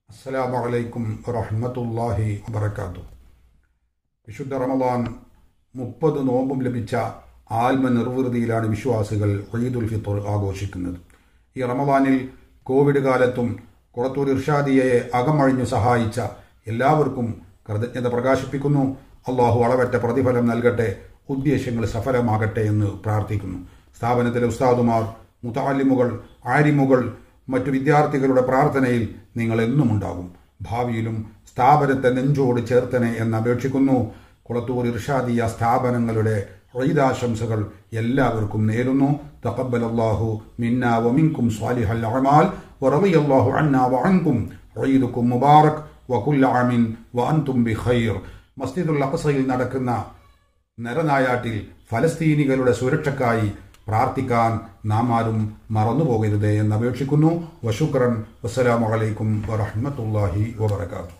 അസ്സലാമു അലൈക്കും വറഹ്മത്തുള്ളാഹി വബറകാതുഹു വിശുദ്ധ റമദാൻ മുപ്പത് നോമ്പും ലഭിച്ച ആത്മ നിർവൃതിയിലാണ് വിശ്വാസികൾ ഈദുൽ ഫിത്തർ ആഘോഷിക്കുന്നത് ഈ റമദാനിൽ കോവിഡ് കാലത്തും കുളത്തൂർ ഇർഷാദിയെ അകമഴിഞ്ഞു സഹായിച്ച എല്ലാവർക്കും കൃതജ്ഞത പ്രകാശിപ്പിക്കുന്നു അള്ളാഹു അളവറ്റ പ്രതിഫലം നൽകട്ടെ ഉദ്ദേശ്യങ്ങൾ സഫലമാകട്ടെ എന്ന് പ്രാർത്ഥിക്കുന്നു സ്ഥാപനത്തിലെ ഉസ്താദുമാർ മുതാലിമുകൾ ആരിമുകൾ മറ്റു വിദ്യാർത്ഥികളുടെ പ്രാർത്ഥനയിൽ നിങ്ങൾ എന്നും ഉണ്ടാകും ഭാവിയിലും സ്ഥാപനത്തെ നെഞ്ചോട് ചേർത്തനെ എന്ന് അപേക്ഷിക്കുന്നു കുളത്തൂർ ഇർഷാദിയ സ്ഥാപനങ്ങളുടെ ഈദാശംസകൾ എല്ലാവർക്കും നേരുന്നു തഖബ്ബൽ അല്ലാഹു മിന്ന വമിൻകും സ്വാലിഹൽ അഅമാൽ വറളിയല്ലാഹു അന്നാ വഅൻകും ഈദുക്കും മുബാറക് വകുല്ല ആമിൻ വഅൻതും ബിഖൈർ മസ്ജിദുൽ അഖ്സയിൽ നടക്കുന്ന നരനായാട്ടിൽ ഫലസ്തീനികളുടെ സുരക്ഷയ്ക്കായി പ്രാർത്ഥിക്കാൻ നാം ആരും മറന്നുപോകരുത് എന്ന് അപേക്ഷിക്കുന്നു വശുക്രൻ വസ്സലാമു അലൈക്കും വറഹ്മത്തുള്ളാഹി വബറകാതുഹു